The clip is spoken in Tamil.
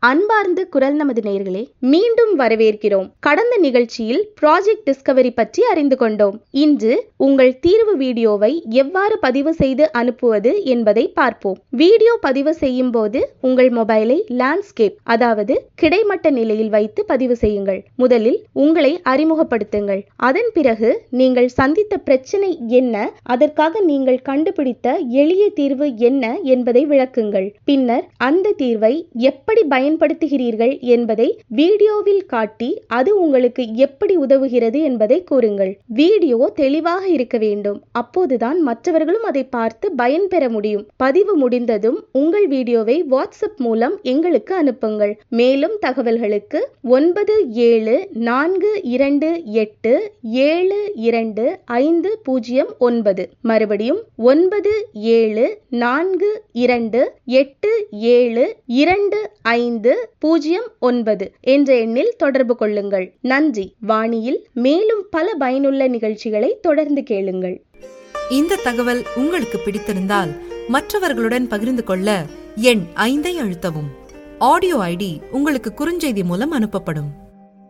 அன்பார்ந்த குரல் நமது நேயர்களே மீண்டும் வரவேற்கிறோம் கடந்த நிகழ்ச்சியில் ப்ராஜெக்ட் டிஸ்கவரி பற்றி அறிந்து கொண்டோம் இன்று உங்கள் தீர்வு வீடியோவை எவ்வாறு பதிவு செய்து அனுப்புவது என்பதை பார்ப்போம் வீடியோ பதிவு செய்யும் போது உங்கள் மொபைலை லேண்ட்ஸ்கேப் அதாவது கிடைமட்ட நிலையில் வைத்து பதிவு செய்யுங்கள் முதலில் உங்களை அறிமுகப்படுத்துங்கள் அதன் பிறகு நீங்கள் சந்தித்த பிரச்சனை என்ன அதற்காக நீங்கள் கண்டுபிடித்த எளிய தீர்வு என்ன என்பதை விளக்குங்கள் பின்னர் அந்த தீர்வை எப்படி பயன்படுத்துகிறீர்கள் என்பதை வீடியோவில் காட்டி அது உங்களுக்கு எப்படி உதவுகிறது என்பதை கூறுங்கள் வீடியோ தெளிவாக இருக்க வேண்டும் அப்போதுதான் மற்றவர்களும் அதை பார்த்து பயன்பெற முடியும் பதிவு முடிந்ததும் உங்கள் வீடியோவை வாட்ஸ்அப் மூலம் எங்களுக்கு அனுப்புங்கள் மேலும் தகவல்களுக்கு ஒன்பது ஏழு நான்கு இரண்டு எட்டு ஏழு இரண்டு ஐந்து பூஜ்ஜியம் ஒன்பது மறுபடியும் ஒன்பது ஏழு நான்கு இரண்டு எட்டு ஏழு இரண்டு ஐந்து பூஜ்ஜியம் ஒன்பது என்ற எண்ணில் தொடர்பு கொள்ளுங்கள் நன்றி வாணியில் மேலும் பல பயனுள்ள நிகழ்ச்சிகளை தொடர்ந்து கேளுங்கள் இந்த தகவல் உங்களுக்கு பிடித்திருந்தால் மற்றவர்களுடன் பகிர்ந்து கொள்ள எண் ஐந்தை அழுத்தவும் ஆடியோ ஐடி உங்களுக்கு குறுஞ்செய்தி மூலம் அனுப்பப்படும்